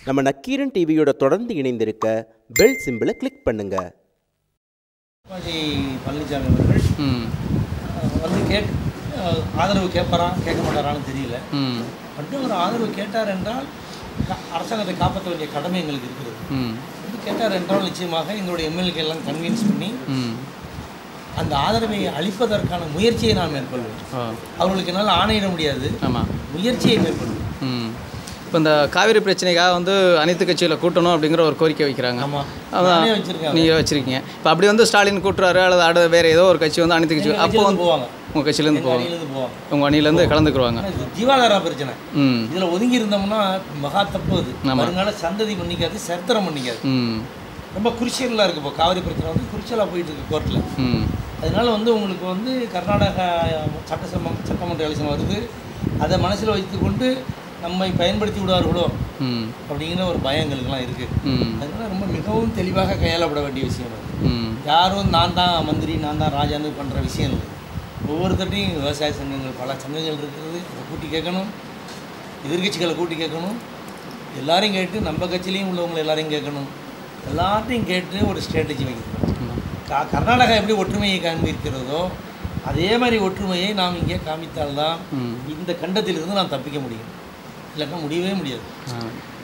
நம்ம நக்கீரன் டிவியோட தொடர்ந்து இணைந்திருக்க பெல் சிம்பிளை கிளிக் பண்ணுங்க எடப்பாடி பழனிசாமி அவர்கள் ம் அஹ், வந்து கேட் அஹ், ஆதரவு கேட்பாரா கேட்க மாட்டாரான்னு தெரியல ம் மட்டும் ஒரு ஆதரவு கேட்டார் என்றால் கா- அரசாங்கத்தை காப்பாற்ற வேண்டிய கடமை எங்களுக்கு இருக்கிறது ம் வந்து கேட்டார் என்றால் நிச்சயமாக எங்களுடைய எம்எல்ஏக்கள் எல்லாம் கன்வின்ஸ் பண்ணி ம் அந்த ஆதரவை அளிப்பதற்கான முயற்சியை நான் மேற்கொள்வேன் ஓ அவர்களுக்கு என்னால் ஆணையிட முடியாது ஆமாம் முயற்சியை மேற்கொள்வேன் ம் இப்போ இந்த காவிரி பிரச்சனைக்காக வந்து அனைத்து கட்சிகளை கூட்டணும் அப்படிங்கிற ஒரு கோரிக்கை வைக்கிறாங்க ஆமாம் அதான். நானே வச்சிருக்கேன் நீங்கள் வச்சுருக்கீங்க இப்போ அப்படி வந்து ஸ்டாலின் கூட்டுறாரு அல்லது அடுத்த வேறு ஏதோ ஒரு கட்சி வந்து அனைத்து கட்சி அப்போ கட்சியிலேருந்து வந்து போவாங்க உங்கள் கட்சியிலேருந்து எங்கள் போவாங்க அணியிலேருந்து போவாங்க உங்கள் அணியிலேருந்து கலந்துக்குருவாங்க ஆனா இது ஜீவாதாரா பிரச்சனை ம் இதில் ஒதுங்கி இருந்தோம்னா மகா தப்பு அது ஆமா. வருங்கால சந்ததி பண்ணிக்காது சரித்திரம் பண்ணிக்காது ம் ரொம்ப குருஷியலாக இருக்குது இப்போ காவிரி பிரச்சனை வந்து குருஷியலாக போயிட்டு இருக்கு கோர்ட்டில் ம் அதனால வந்து உங்களுக்கு வந்து கர்நாடகா சட்டசபை சட்டமன்ற எலெக்ஷன் வருது அதை மனசில் வைத்துக்கொண்டு நம்மை பயன்படுத்தி விடுவார்களோ ம் அப்படிங்கிற ஒரு பயம் எங்களுக்குலாம் இருக்குது ம் அதனால ரொம்ப மிகவும் தெளிவாக கையாளப்பட வேண்டிய விஷயம் அது ம் யாரும் நான் தான் மந்திரி நான் தான் ராஜான்னு பண்ணுற விஷயம் இல்லை ஒவ்வொருத்தட்டையும் விவசாய சங்கங்கள் பல சங்கங்கள் இருக்கிறது அதை கூட்டி கேட்கணும் எதிர்கட்சிகளை கூட்டி கேட்கணும் எல்லாரையும் கேட்டு நம்ம கட்சியிலையும் உள்ளவங்க எல்லாரையும் கேட்கணும் எல்லாத்தையும் கேட்டு ஒரு ஸ்ட்ராட்டஜி வைக்கணும் கா கர்நாடகா எப்படி ஒற்றுமையை காண்பிக்கிறதோ அதே மாதிரி ஒற்றுமையை நாம் இங்கே காமித்தால்தான் ம் இந்த கண்டத்திலிருந்து நாம் தப்பிக்க முடியும் இல்லைன்னா முடியவே முடியாது ஆ